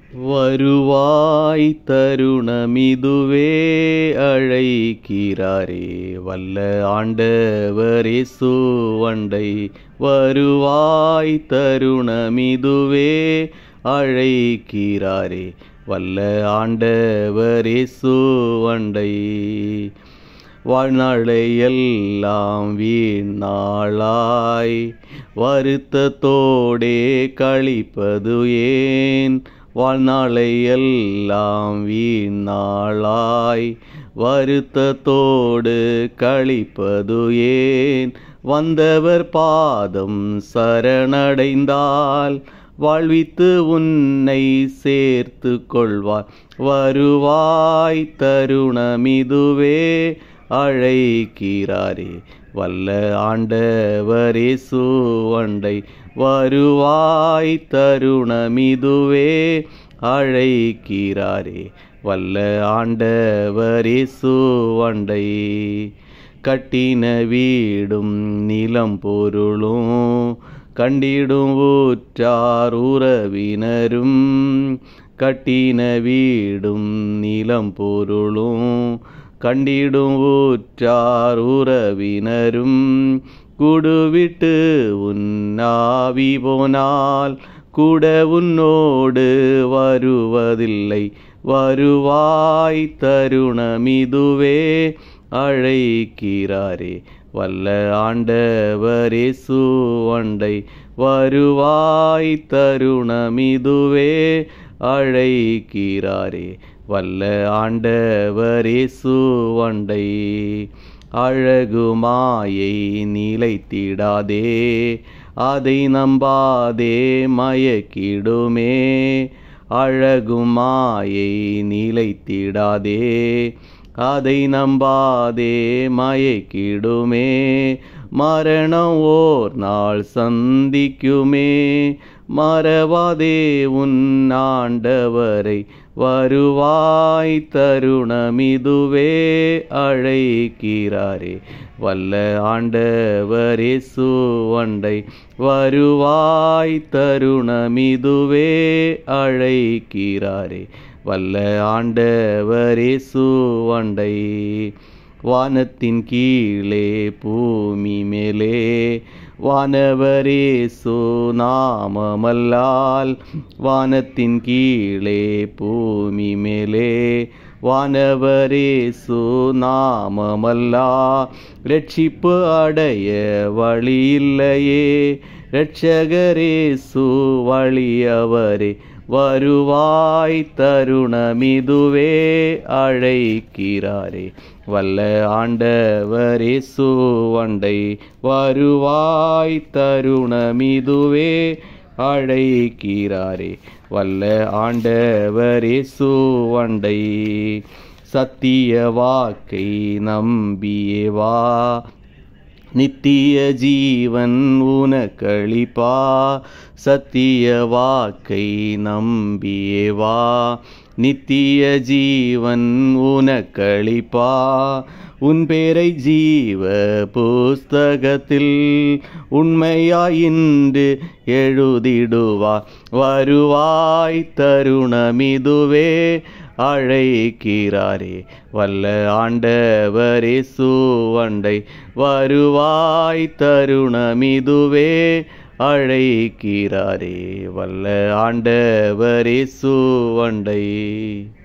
வருவாய் தருணமிதுவே அழைக்கிறாரே வல்ல ஆண்டவரே சுவண்டை வருவாய் தருணமிதுவே அழைக்கிறாரே வல்ல ஆண்டவரே சுவண்டை வாழ்நாளை எல்லாம் வீணாளாய் வருத்தத்தோடே கழிப்பது ஏன் வாழ்நாளை எல்லாம் வீணாளாய் வருத்தத்தோடு கழிப்பது ஏன் வந்தவர் பாதம் சரணடைந்தால் வாழ்வித்து உன்னை சேர்த்து கொள்வார் வருவாய் தருணமிதுவே அழைக்கிறாரே வல்ல ஆண்டவரே சுவண்டை வருவாய் தருணமிதுவே அழைக்கிறாரே வல்ல ஆண்டவரே சுவண்டை கட்டின வீடும் நிலம் பொருளும் கண்டிடும் ஊற்றார் உறவினரும் கட்டின வீடும் நிலம் பொருளும் கண்டிடும் ஊற்றார் உறவினரும் குடுவிட்டு உன்னாவி போனால் கூட உன்னோடு வருவதில்லை வருவாய் தருணமிதுவே அழைக்கிறாரே வல்ல ஆண்டவரே சுவண்டை வருவாய் தருணமிதுவே அழைக்கிறாரே வல்ல ஆண்டவரே சுவண்டை அழகு மாயை நிலைத்திடாதே அதை நம்பாதே மயக்கிடுமே அழகு மாயை நிலைத்திடாதே அதை நம்பாதே மயக்கிடுமே மரணம் ஓர் நாள் சந்திக்குமே மறவாதே உன் ஆண்டவரை வருவாய் தருணமிதுவே அழைக்கிறாரே வல்ல ஆண்டவரே சுவண்டை வருவாய் தருணமிதுவே அழைக்கிறாரே வல்ல ஆண்டவரே சுவண்டை வானத்தின் கீழே பூமி மேலே வானவரே சுநாமமல்லால் வானத்தின் கீழே பூமி மேலே வானவரே சுநாமமல்லா ரட்சிப்பு அடைய வழியில்லையே இரட்சகரே சுவழியவரே வருவாய் தருணமிதுவே அழைக்கிறாரே வல்ல ஆண்டவரே சுவண்டை வருவாய் தருணமிதுவே அழைக்கிறாரே வல்ல ஆண்டவரே சுவண்டை சத்திய வாக்கை நம்பியே வா நித்திய ஜீவன் உனக்களிப்பா சத்திய வாக்கை நம்பியே வா நித்திய ஜீவன் உனக்களிப்பா உன் பேரை ஜீவ புஸ்தகத்தில் உண்மையாயின்று எழுதிடுவா வருவாய் தருணமிதுவே அழைக்கிறாரே வல்ல ஆண்டவரே சுவண்டை வருவாய் தருணமிதுவே அழைக்கிறாரே வல்ல ஆண்டவரே சுவண்டை